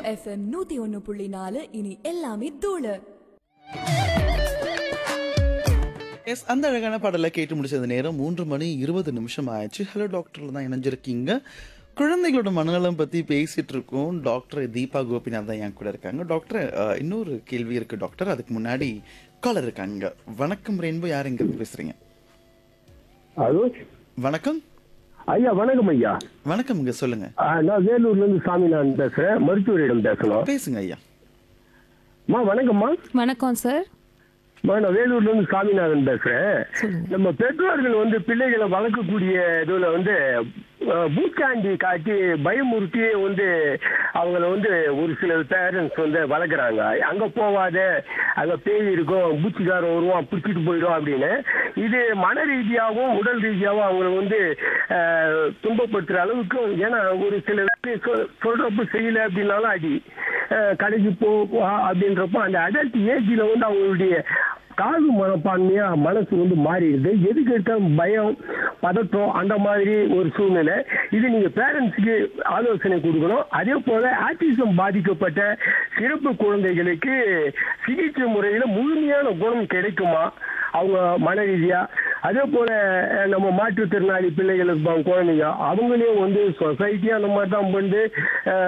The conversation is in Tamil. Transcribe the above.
எஃப்எம் நூத்தி ஒன்னு புள்ளி நாலு இனி எல்லாமே தூளு எஸ் அந்த அழகான பாடலை கேட்டு முடிச்சது நேரம் மூன்று மணி இருபது நிமிஷம் ஆயிடுச்சு ஹலோ டாக்டர்ல தான் இணைஞ்சிருக்கீங்க குழந்தைகளோட மனநலம் பத்தி பேசிட்டு இருக்கோம் டாக்டர் தீபா கோபிநாத் தான் என் கூட இருக்காங்க டாக்டர் அஹ், இன்னொரு கேள்வி இருக்கு டாக்டர் அதுக்கு முன்னாடி காலர் இருக்காங்க வணக்கம் ரெயின்போ யார் எங்க இருந்து பேசுறீங்க ஹலோ வணக்கம் ஐயா வணக்கம் ஐயா வணக்கம் இங்க சொல்லுங்க ஆ, நான் வேலூர்ல இருந்து சாமிநாதன் பேசுறேன் மருத்துவரிடம் பேசணும் பேசுங்க ஐயா அம்மா வணக்கம்மா வணக்கம் சார் அம்மா, நான் வேலூர்ல இருந்து சாமிநாதன் பேசுறேன் நம்ம பெற்றோர்கள் வந்து பிள்ளைகளை வளர்க்கக்கூடிய இதுல வந்து அஹ், பூச்சாண்டி காட்டி பயமுறுத்தி வந்து அவங்கள வந்து ஒரு சில பேரண்ட்ஸ் வந்து வளர்க்குறாங்க அங்க போவாத அங்க பேய் இருக்கும் பூச்சிக்காரன் வருவான் பிடிச்சிட்டு போயிடும் அப்படின்னு இது மன ரீதியாகவும் உடல் ரீதியாகவும் அவங்கள வந்து அஹ், துன்பப்படுத்துற அளவுக்கு ஏன்னா ஒரு சில பேர் சொல்- சொல்றப்ப செய்யல அப்படின்னாலும் அடி அஹ், கடைக்கு போ வா அப்படின்றப்போ அந்த அடல்ட் ஏஜ்ல வந்து அவங்களுடைய காது மனப்பான்மையா மனசு வந்து மாறிடுது எதுக்கு எடுத்தாலும் பயம் பதட்டம் அந்த மாதிரி ஒரு சூழ்நிலை இது நீங்க பேரண்ட்ஸுக்கு ஆலோசனை கொடுக்கணும் அதே போல ஆட்டிசம் பாதிக்கப்பட்ட சிறப்பு குழந்தைகளுக்கு சிகிச்சை முறையில முழுமையான குணம் கிடைக்குமா அவங்க மன ரீதியா அதே போல அஹ், நம்ம மாற்றுத்திறனாளி பிள்ளைகளுக்கு குழந்தைங்க அவங்களையும் வந்து சொசைட்டி அந்த மாதிரி தான் வந்து அஹ்,